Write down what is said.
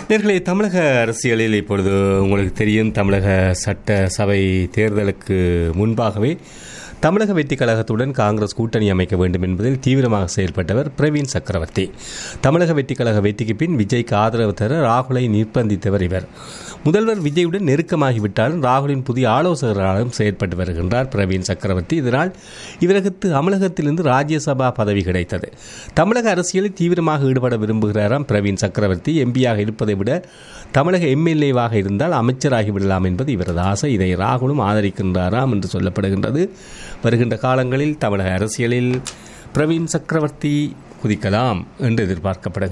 நேர்களே தமிழக அரசியலில் இப்பொழுது உங்களுக்கு தெரியும் தமிழக சட்டசபை தேர்தலுக்கு முன்பாகவே தமிழக வெற்றி கழகத்துடன் காங்கிரஸ் கூட்டணி அமைக்க வேண்டும் என்பதில் தீவிரமாக செயல்பட்டவர் பிரவீன் சக்கரவர்த்தி தமிழக வெற்றி கழக வெற்றிக்கு பின் விஜய்க்கு ஆதரவு தர ராகுலை நிர்பந்தித்தவர் இவர் முதல்வர் விஜயுடன் நெருக்கமாகிவிட்டாலும் ராகுலின் புதிய ஆலோசகராலும் செயற்பட்டு வருகின்றார் பிரவீன் சக்கரவர்த்தி இதனால் இவருக்கு தமிழகத்திலிருந்து ராஜ்யசபா பதவி கிடைத்தது தமிழக அரசியலில் தீவிரமாக ஈடுபட விரும்புகிறாராம் பிரவீன் சக்கரவர்த்தி எம்பியாக இருப்பதை விட தமிழக எம்எல்ஏவாக இருந்தால் அமைச்சராகி விடலாம் என்பது இவரது ஆசை இதை ராகுலும் ஆதரிக்கின்றாராம் என்று சொல்லப்படுகின்றது வருகின்ற காலங்களில் தமிழக அரசியலில் பிரவீன் சக்கரவர்த்தி குதிக்கலாம் என்று எதிர்பார்க்கப்படுகிறது